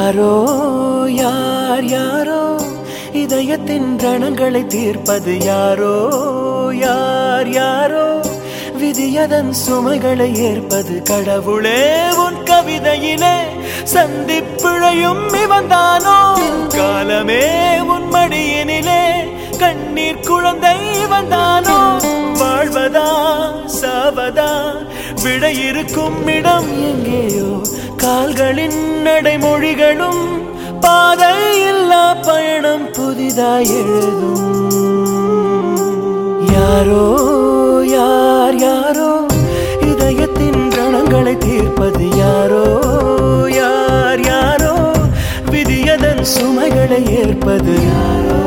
யாரோ யார் யாரோ இதயத்தின் ரணங்களை தீர்ப்பது யாரோ யார் யாரோ விதியதன் சுமைகளை ஏற்பது கடவுளே உன் கவிதையிலே சந்திப்பிழையும் இவன்தானோ காலமே உன் மடியினிலே கண்ணீர் குழந்தை வந்தானோ வாழ்வதா சாவதா விடை இருக்கும் இடம் எங்கேயோ கால்களின் நடைமொழிகளும் பாதை இல்லா பயணம் புதிதாய் எழுதும் யாரோ யார் யாரோ இதயத்தின் ரணங்களை தீர்ப்பது யாரோ யார் யாரோ விதியதன் சுமைகளை ஏற்பது யாரோ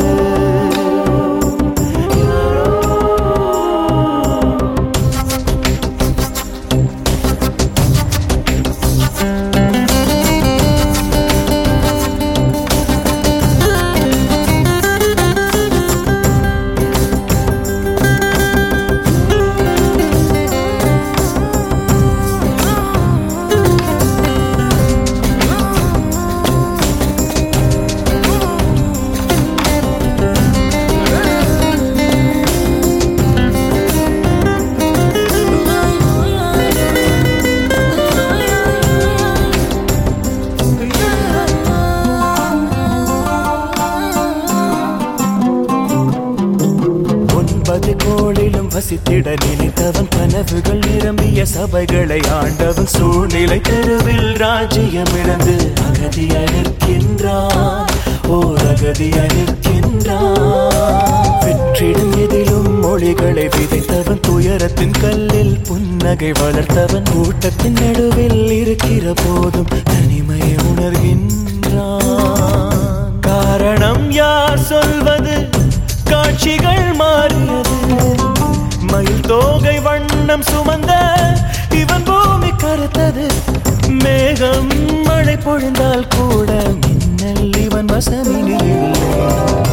ஒன்பது கோளிலும் வசித்திட நினைத்தவன் கனவுகள் நிரம்பிய சபைகளை ஆண்டவன் சூழ்நிலை தெருவில் ராஜ்யம் இழந்து அகதியாய் நிற்கின்றான் ஓர் அகதியாய் நிற்கின்றான் வெற்றிடும் எதிலும் மொழிகளை விதைத்தவன் துயரத்தின் கல்லில் புன்னகை வளர்த்தவன் கூட்டத்தின் நடுவில் இருக்கிற போதும் தனிமையை உணர்கின்றான் காரணம் யார் சொல்வது காட்சிகள் மாறியது மயில் தோகை வண்ணம் சுமந்த இவன் பூமி கருத்தது மேகம் மழை பொழிந்தால் கூட மின்னல் இவன் வசமினில் இல்லை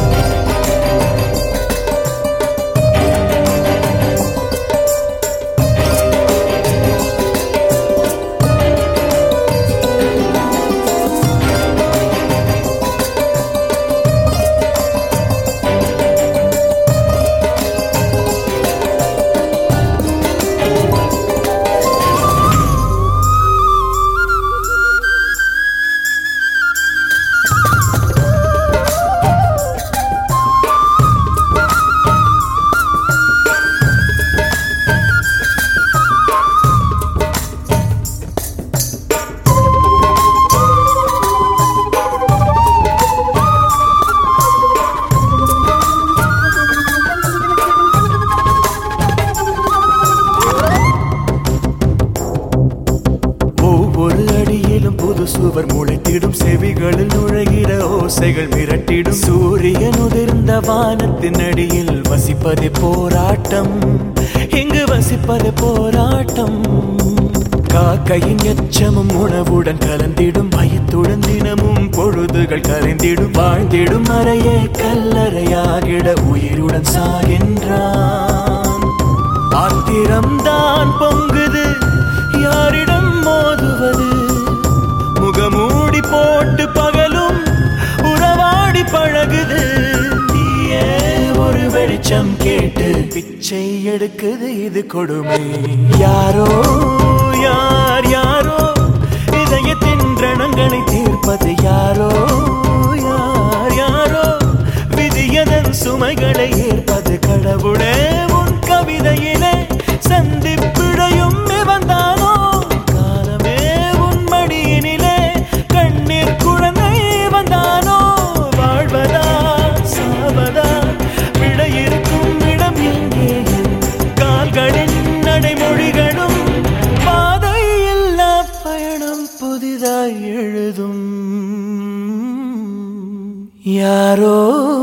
ஒவ்வொரு அடியிலும் புது சுவர் முளைத்திடும் செவிகளில் நுழைகிற ஓசைகள் மிரட்டிடும் சூரியன் உதிர்ந்த வானத்தின் அடியில் வசிப்பதே போராட்டம் இங்கு வசிப்பதே போராட்டம் காக்கையின் எச்சமும் உணவுடன் கலந்திடும் பயத்துடன் தினமும் பொழுதுகள் கரைந்திடும் வாழ்ந்திடும் அறையே கல்லறையாகிட உயிருடன் சாகின்றான் ஆத்திரம்தான் பொங்குது யாரிடம் மோதுவது முகமூடி போட்டு பகலும் உறவாடி பழகுது நீயே ஒரு வெளிச்சம் கேட்டு பிச்சை எடுக்குது இது கொடுமை யாரோ யார் யாரோ இதயத்தின் ரணங்களை தீர்ப்பது யாரோ யார் யாரோ விதியதன் சுமைகளை ஏற்பது கடவுளே உன் கவிதையிலே சந்திப்பிழையும் வந்தானோ காலமே உன் மடியினிலே கண்ணீர் குழந்தை வந்தானோ வாழ்வதா சாவதா விடையிருக்கும் இடம் எங்கே கால்களின் நடைமொழிகளும் பாதை இல்லா பயணம் புதிதாய் எழுதும் யாரோ